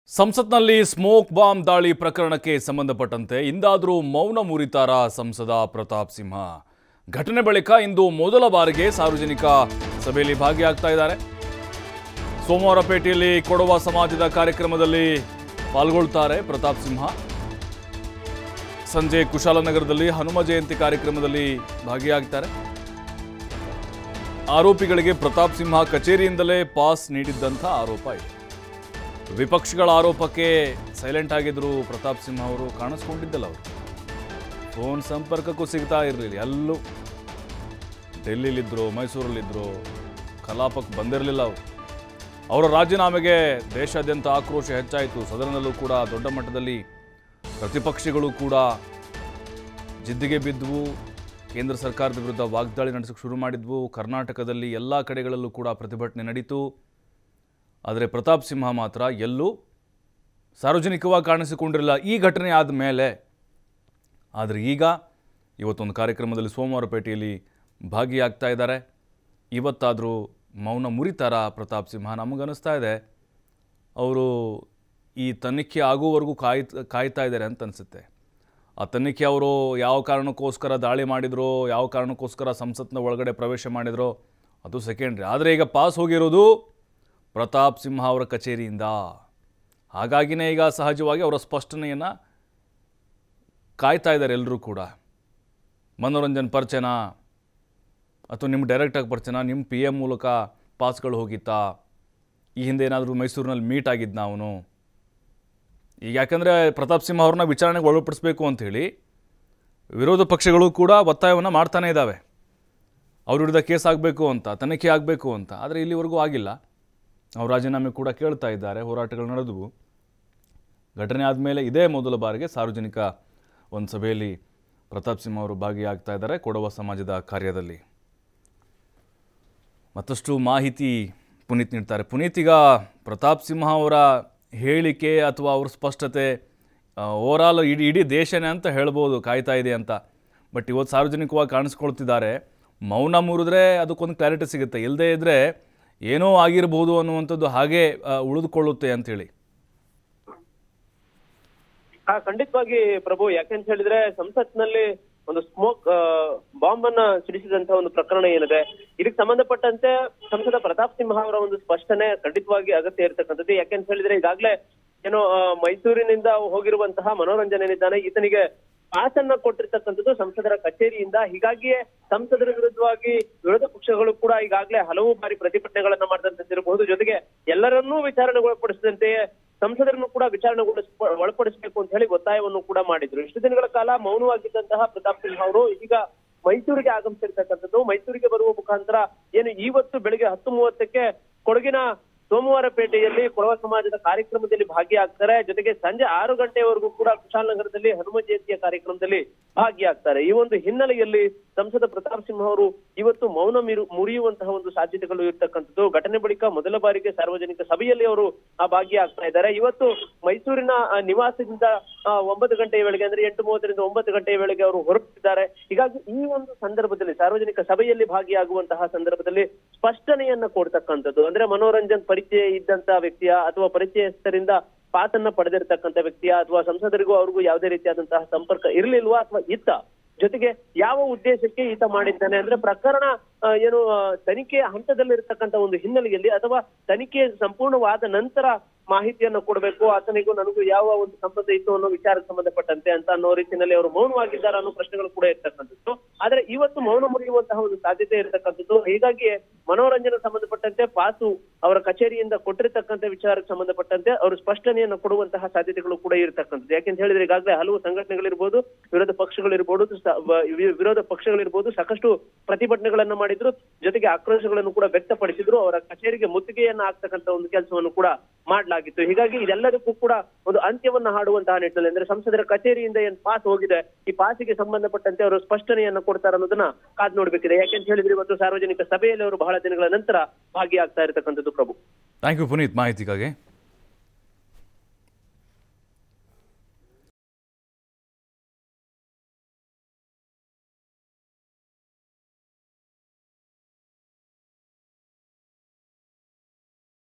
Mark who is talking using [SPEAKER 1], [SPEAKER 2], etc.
[SPEAKER 1] ಸಂಸತ್ನಲ್ಲಿ smoke bomb ದಾಳಿ ಪ್ರಕರಣಕ್ಕೆ ಸಂಬಂಧಪಟ್ಟಂತೆ ಇಂದಾದರೂ ಮೌನ ಮುರಿತಾರ ಸಂಸದ ಪ್ರತಾಪ್ ಸಿಂಹ ಘಟನೆ ಬಳಿಕ ಇಂದು ಮೊದಲ ಬಾರಿಗೆ ಸಾರ್ವಜನಿಕ ಸಭೆಯಲ್ಲಿ ಭಾಗಿಯಾಗ್ತಾ ಇದ್ದಾರೆ ಸೋಮವಾರಪೇಟೆಯಲ್ಲಿ ಕೊಡವ ಸಮಾಜದ ಕಾರ್ಯಕ್ರಮದಲ್ಲಿ ಪಾಲ್ಗೊಳ್ತಾರೆ ಪ್ರತಾಪ್ ಸಿಂಹ ಸಂಜೆ ಕುಶಾಲನಗರದಲ್ಲಿ ಹನುಮ ಜಯಂತಿ ಕಾರ್ಯಕ್ರಮದಲ್ಲಿ ಭಾಗಿಯಾಗ್ತಾರೆ ಆರೋಪಿಗಳಿಗೆ ಪ್ರತಾಪ್ ಸಿಂಹ ಕಚೇರಿಯಿಂದಲೇ ಪಾಸ್ ನೀಡಿದ್ದಂಥ ಆರೋಪ ಇದೆ ವಿಪಕ್ಷಗಳ ಆರೋಪಕ್ಕೆ ಸೈಲೆಂಟ್ ಆಗಿದ್ರು ಪ್ರತಾಪ್ ಸಿಂಹ ಅವರು ಕಾಣಿಸ್ಕೊಂಡಿದ್ದಲ್ಲ ಅವರು ಫೋನ್ ಸಂಪರ್ಕಕ್ಕೂ ಸಿಗ್ತಾ ಇರಲಿಲ್ಲ ಎಲ್ಲೂ ಡೆಲ್ಲಿಲಿದ್ರು ಮೈಸೂರಲ್ಲಿದ್ದರು ಕಲಾಪಕ್ಕೆ ಬಂದಿರಲಿಲ್ಲ ಅವರು ಅವರ ರಾಜೀನಾಮೆಗೆ ದೇಶಾದ್ಯಂತ ಆಕ್ರೋಶ ಹೆಚ್ಚಾಯಿತು ಸದನದಲ್ಲೂ ಕೂಡ ದೊಡ್ಡ ಮಟ್ಟದಲ್ಲಿ ಪ್ರತಿಪಕ್ಷಗಳು ಕೂಡ ಜಿದ್ದಿಗೆ ಬಿದ್ದವು ಕೇಂದ್ರ ಸರ್ಕಾರದ ವಿರುದ್ಧ ವಾಗ್ದಾಳಿ ನಡೆಸೋಕೆ ಶುರು ಮಾಡಿದ್ವು ಕರ್ನಾಟಕದಲ್ಲಿ ಎಲ್ಲ ಕಡೆಗಳಲ್ಲೂ ಕೂಡ ಪ್ರತಿಭಟನೆ ನಡೀತು ಆದರೆ ಪ್ರತಾಪ್ ಸಿಂಹ ಮಾತ್ರ ಎಲ್ಲೂ ಸಾರ್ವಜನಿಕವಾಗಿ ಕಾಣಿಸಿಕೊಂಡಿರಲಿಲ್ಲ ಈ ಘಟನೆ ಆದ ಮೇಲೆ ಆದರೆ ಈಗ ಇವತ್ತೊಂದು ಕಾರ್ಯಕ್ರಮದಲ್ಲಿ ಸೋಮವಾರಪೇಟೆಯಲ್ಲಿ ಭಾಗಿಯಾಗ್ತಾ ಇದ್ದಾರೆ ಇವತ್ತಾದರೂ ಮೌನ ಮುರಿತಾರ ಪ್ರತಾಪ್ ಸಿಂಹ ನಮಗನ್ನಿಸ್ತಾ ಇದೆ ಅವರು ಈ ತನಿಖೆ ಆಗುವವರೆಗೂ ಕಾಯ್ ಕಾಯ್ತಾ ಇದ್ದಾರೆ ಅಂತ ಅನಿಸುತ್ತೆ ಆ ತನಿಖೆ ಅವರು ಯಾವ ಕಾರಣಕ್ಕೋಸ್ಕರ ದಾಳಿ ಮಾಡಿದ್ರೋ ಯಾವ ಕಾರಣಕ್ಕೋಸ್ಕರ ಸಂಸತ್ನ ಒಳಗಡೆ ಪ್ರವೇಶ ಮಾಡಿದ್ರೋ ಅದು ಸೆಕೆಂಡ್ರಿ ಆದರೆ ಈಗ ಪಾಸ್ ಹೋಗಿರೋದು ಪ್ರತಾಪ್ ಸಿಂಹ ಅವರ ಕಚೇರಿಯಿಂದ ಹಾಗಾಗಿನೇ ಈಗ ಸಹಜವಾಗಿ ಅವರ ಸ್ಪಷ್ಟನೆಯನ್ನು ಕಾಯ್ತಾ ಇದ್ದಾರೆ ಎಲ್ಲರೂ ಕೂಡ ಮನೋರಂಜನ್ ಪರಿಚಯನ ಅಥವಾ ನಿಮ್ಮ ಡೈರೆಕ್ಟಾಗಿ ಪರಿಚಯನ ನಿಮ್ಮ ಪಿ ಎಮ್ ಮೂಲಕ ಪಾಸ್ಗಳು ಹೋಗಿತ್ತಾ ಈ ಹಿಂದೆ ಏನಾದರೂ ಮೈಸೂರಿನಲ್ಲಿ ಮೀಟ್ ಆಗಿದ್ದ ಅವನು ಈಗ ಯಾಕಂದರೆ ಪ್ರತಾಪ್ ಸಿಂಹ ಅವ್ರನ್ನ ವಿಚಾರಣೆಗೆ ಒಳಪಡಿಸಬೇಕು ಅಂಥೇಳಿ ವಿರೋಧ ಪಕ್ಷಗಳು ಕೂಡ ಒತ್ತಾಯವನ್ನು ಮಾಡ್ತಾನೇ ಇದ್ದಾವೆ ಅವ್ರ ವಿರುದ್ಧ ಕೇಸ್ ಆಗಬೇಕು ಅಂತ ತನಿಖೆ ಆಗಬೇಕು ಅಂತ ಆದರೆ ಇಲ್ಲಿವರೆಗೂ ಆಗಿಲ್ಲ ಅವ್ರು ರಾಜೀನಾಮೆ ಕೂಡ ಕೇಳ್ತಾ ಇದ್ದಾರೆ ಹೋರಾಟಗಳು ನಡೆದವು ಘಟನೆ ಆದಮೇಲೆ ಇದೇ ಮೊದಲ ಬಾರಿಗೆ ಸಾರ್ವಜನಿಕ ಒಂದು ಸಭೆಯಲ್ಲಿ ಪ್ರತಾಪ್ ಸಿಂಹ ಅವರು ಭಾಗಿಯಾಗ್ತಾ ಇದ್ದಾರೆ ಕೊಡವ ಸಮಾಜದ ಕಾರ್ಯದಲ್ಲಿ ಮತ್ತಷ್ಟು ಮಾಹಿತಿ ಪುನೀತ್ ನೀಡ್ತಾರೆ ಪುನೀತ್ ಈಗ ಪ್ರತಾಪ್ ಸಿಂಹ ಅವರ ಹೇಳಿಕೆ ಅಥವಾ ಅವ್ರ ಸ್ಪಷ್ಟತೆ ಓವರಾಲ್ ಇಡೀ ಇಡೀ ದೇಶನೇ ಅಂತ ಹೇಳ್ಬೋದು ಕಾಯ್ತಾ ಇದೆ ಅಂತ ಬಟ್ ಇವತ್ತು ಸಾರ್ವಜನಿಕವಾಗಿ ಕಾಣಿಸ್ಕೊಳ್ತಿದ್ದಾರೆ ಮೌನ ಮುರಿದ್ರೆ ಅದಕ್ಕೊಂದು ಕ್ಲಾರಿಟಿ ಸಿಗುತ್ತೆ ಇಲ್ಲದೇ ಇದ್ದರೆ ಏನೋ ಆಗಿರಬಹುದು ಅನ್ನುವಂಥದ್ದು ಹಾಗೇ ಆ, ಉಳಿದುಕೊಳ್ಳುತ್ತೆ ಅಂತೇಳಿ
[SPEAKER 2] ಹಾ ಖಂಡಿತವಾಗಿ ಪ್ರಭು ಯಾಕೆಂತ ಹೇಳಿದ್ರೆ ಸಂಸತ್ನಲ್ಲಿ ಒಂದು ಸ್ಮೋಕ್ ಬಾಂಬ್ ಅನ್ನ ಸಿಡಿಸಿದಂತಹ ಒಂದು ಪ್ರಕರಣ ಏನಿದೆ ಇದಕ್ಕೆ ಸಂಬಂಧಪಟ್ಟಂತೆ ಸಂಸದ ಪ್ರತಾಪ್ ಸಿಂಹ ಅವರ ಒಂದು ಸ್ಪಷ್ಟನೆ ಖಂಡಿತವಾಗಿ ಅಗತ್ಯ ಇರತಕ್ಕಂಥದ್ದು ಯಾಕೆಂತ ಹೇಳಿದ್ರೆ ಈಗಾಗಲೇ ಏನೋ ಆ, ಮೈಸೂರಿನಿಂದ ಹೋಗಿರುವಂತಹ ಮನೋರಂಜನೆ ಏನಿದ್ದಾನೆ ಈತನಿಗೆ ಪಾಸ್ ಅನ್ನ ಕೊಟ್ಟಿರ್ತಕ್ಕಂಥದ್ದು ಸಂಸದರ ಕಚೇರಿಯಿಂದ ಹೀಗಾಗಿಯೇ ಸಂಸದರ ವಿರುದ್ಧವಾಗಿ ವಿರೋಧ ಪಕ್ಷಗಳು ಕೂಡ ಈಗಾಗಲೇ ಹಲವು ಬಾರಿ ಪ್ರತಿಭಟನೆಗಳನ್ನ ಮಾಡಿದಂತಿರಬಹುದು ಜೊತೆಗೆ ಎಲ್ಲರನ್ನೂ ವಿಚಾರಣೆಗೊಳಪಡಿಸಿದಂತೆಯೇ ಸಂಸದರನ್ನು ಕೂಡ ವಿಚಾರಣೆಗೊಳಿಸ ಒಳಪಡಿಸಬೇಕು ಅಂತ ಹೇಳಿ ಒತ್ತಾಯವನ್ನು ಕೂಡ ಮಾಡಿದ್ರು ಇಷ್ಟು ದಿನಗಳ ಕಾಲ ಮೌನವಾಗಿದ್ದಂತಹ ಪ್ರತಾಪ್ ಸಿಂಹ ಅವರು ಈಗ ಮೈಸೂರಿಗೆ ಆಗಮಿಸಿರ್ತಕ್ಕಂಥದ್ದು ಮೈಸೂರಿಗೆ ಬರುವ ಮುಖಾಂತರ ಏನು ಇವತ್ತು ಬೆಳಿಗ್ಗೆ ಹತ್ತು ಮೂವತ್ತಕ್ಕೆ ಕೊಡಗಿನ ಸೋಮವಾರಪೇಟೆಯಲ್ಲಿ ಕೊಳವ ಸಮಾಜದ ಕಾರ್ಯಕ್ರಮದಲ್ಲಿ ಭಾಗಿಯಾಗ್ತಾರೆ ಜೊತೆಗೆ ಸಂಜೆ ಆರು ಗಂಟೆವರೆಗೂ ಕೂಡ ಕುಶಾಲನಗರದಲ್ಲಿ ಹನುಮ ಜಯಂತಿಯ ಕಾರ್ಯಕ್ರಮದಲ್ಲಿ ಭಾಗಿಯಾಗ್ತಾರೆ ಈ ಒಂದು ಹಿನ್ನೆಲೆಯಲ್ಲಿ ಸಂಸದ ಪ್ರತಾಪ್ ಸಿಂಹ ಅವರು ಇವತ್ತು ಮೌನ ಮಿರು ಮುರಿಯುವಂತಹ ಒಂದು ಸಾಧ್ಯತೆಗಳು ಇರ್ತಕ್ಕಂಥದ್ದು ಘಟನೆ ಬಳಿಕ ಮೊದಲ ಬಾರಿಗೆ ಸಾರ್ವಜನಿಕ ಸಭೆಯಲ್ಲಿ ಅವರು ಆ ಭಾಗಿಯಾಗ್ತಾ ಇದ್ದಾರೆ ಇವತ್ತು ಮೈಸೂರಿನ ಆ, ನಿವಾಸದಿಂದ ಆ, ಒಂಬತ್ತು ಗಂಟೆಯ ವೇಳೆಗೆ ಅಂದ್ರೆ ಎಂಟು ಮೂವತ್ತರಿಂದ ಒಂಬತ್ತು ಗಂಟೆಯ ವೇಳೆಗೆ ಅವರು ಹೊರಟಿದ್ದಾರೆ ಹೀಗಾಗಿ ಈ ಒಂದು ಸಂದರ್ಭದಲ್ಲಿ ಸಾರ್ವಜನಿಕ ಸಭೆಯಲ್ಲಿ ಭಾಗಿಯಾಗುವಂತಹ ಸಂದರ್ಭದಲ್ಲಿ ಸ್ಪಷ್ಟನೆಯನ್ನ ಕೊಡ್ತಕ್ಕಂಥದ್ದು ಅಂದ್ರೆ ಮನೋರಂಜನ್ ಪರಿಚಯ ಇದ್ದಂತ ವ್ಯಕ್ತಿಯ ಅಥವಾ ಪರಿಚಯಸ್ಥರಿಂದ ಪಾತನ್ನ ಪಡೆದಿರ್ತಕ್ಕಂಥ ವ್ಯಕ್ತಿಯ ಅಥವಾ ಸಂಸದರಿಗೂ ಅವ್ರಿಗೂ ಯಾವುದೇ ರೀತಿಯಾದಂತಹ ಸಂಪರ್ಕ ಇರಲಿಲ್ವಾ ಅಥವಾ ಇತ್ತ ಜೊತೆಗೆ ಯಾವ ಉದ್ದೇಶಕ್ಕೆ ಈತ ಮಾಡಿದ್ದಾನೆ ಅಂದ್ರೆ ಪ್ರಕರಣ ಆ, ಏನು ಆ, ತನಿಖೆಯ ಹಂತದಲ್ಲಿರ್ತಕ್ಕಂಥ ಒಂದು ಹಿನ್ನೆಲೆಯಲ್ಲಿ ಅಥವಾ ತನಿಖೆ ಸಂಪೂರ್ಣವಾದ ನಂತರ ಮಾಹಿತಿಯನ್ನ ಕೊಡಬೇಕು ಆತನಿಗೂ ನನಗೂ ಯಾವ ಒಂದು ಸಂಬಂಧ ಇತ್ತು ಅನ್ನೋ ವಿಚಾರಕ್ಕೆ ಸಂಬಂಧಪಟ್ಟಂತೆ ಅಂತ ಅನ್ನೋ ರೀತಿಯಲ್ಲಿ ಅವರು ಮೌನವಾಗಿದ್ದಾರೆ ಅನ್ನೋ ಪ್ರಶ್ನೆಗಳು ಕೂಡ ಇರ್ತಕ್ಕಂಥದ್ದು ಆದ್ರೆ ಇವತ್ತು ಮೌನ ಮುರಿಯುವಂತಹ ಒಂದು ಸಾಧ್ಯತೆ ಇರತಕ್ಕಂಥದ್ದು ಹೀಗಾಗಿ ಮನೋರಂಜನೆ ಸಂಬಂಧಪಟ್ಟಂತೆ ಪಾಸು ಅವರ ಕಚೇರಿಯಿಂದ ಕೊಟ್ಟಿರ್ತಕ್ಕಂಥ ವಿಚಾರಕ್ಕೆ ಸಂಬಂಧಪಟ್ಟಂತೆ ಅವರು ಸ್ಪಷ್ಟನೆಯನ್ನು ಕೊಡುವಂತಹ ಸಾಧ್ಯತೆಗಳು ಕೂಡ ಇರತಕ್ಕಂಥದ್ದು ಯಾಕೆಂತ ಹೇಳಿದ್ರೆ ಈಗಾಗಲೇ ಹಲವು ಸಂಘಟನೆಗಳಿರ್ಬೋದು ವಿರೋಧ ಪಕ್ಷಗಳಿರ್ಬೋದು ಸ- ವ- ವಿ- ವಿರೋಧ ಪಕ್ಷಗಳಿರ್ಬೋದು ಸಾಕಷ್ಟು ಪ್ರತಿಭಟನೆಗಳನ್ನ ಮಾಡಿದ್ರು ಜೊತೆಗೆ ಆಕ್ರೋಶಗಳನ್ನು ಕೂಡ ವ್ಯಕ್ತಪಡಿಸಿದ್ರು ಅವರ ಕಚೇರಿಗೆ ಮುತ್ತಿಗೆಯನ್ನ ಹಾಕ್ತಕ್ಕಂಥ ಒಂದು ಕೆಲಸವನ್ನು ಕೂಡ ಮಾಡಲಾಗಿತ್ತು ಹೀಗಾಗಿ ಇದೆಲ್ಲದಕ್ಕೂ ಕೂಡ ಒಂದು ಅಂತ್ಯವನ್ನ ಹಾಡುವಂತಹ ನಿಟ್ಟಿನಲ್ಲಿ ಅಂದ್ರೆ ಸಂಸದರ ಕಚೇರಿಯಿಂದ ಏನ್ ಪಾಸ್ ಹೋಗಿದೆ ಈ ಪಾಸಿಗೆ ಸಂಬಂಧಪಟ್ಟಂತೆ ಅವರು ಸ್ಪಷ್ಟನೆಯನ್ನ ಕೊಡ್ತಾರೆ ಅನ್ನೋದನ್ನ ಕಾದ್ ನೋಡ್ಬೇಕಿದೆ ಯಾಕೆಂತ ಹೇಳಿದ್ರೆ ಇವತ್ತು ಸಾರ್ವಜನಿಕ ಸಭೆಯಲ್ಲಿ ಅವರು ಬಹಳ ದಿನಗಳ ನಂತರ ಭಾಗಿಯಾಗ್ತಾ ಇರತಕ್ಕಂಥದ್ದು ಪ್ರಭು
[SPEAKER 1] ಥ್ಯಾಂಕ್ ಯು ಪುನೀತ್ ಮಾಹಿತಿಗಾಗಿ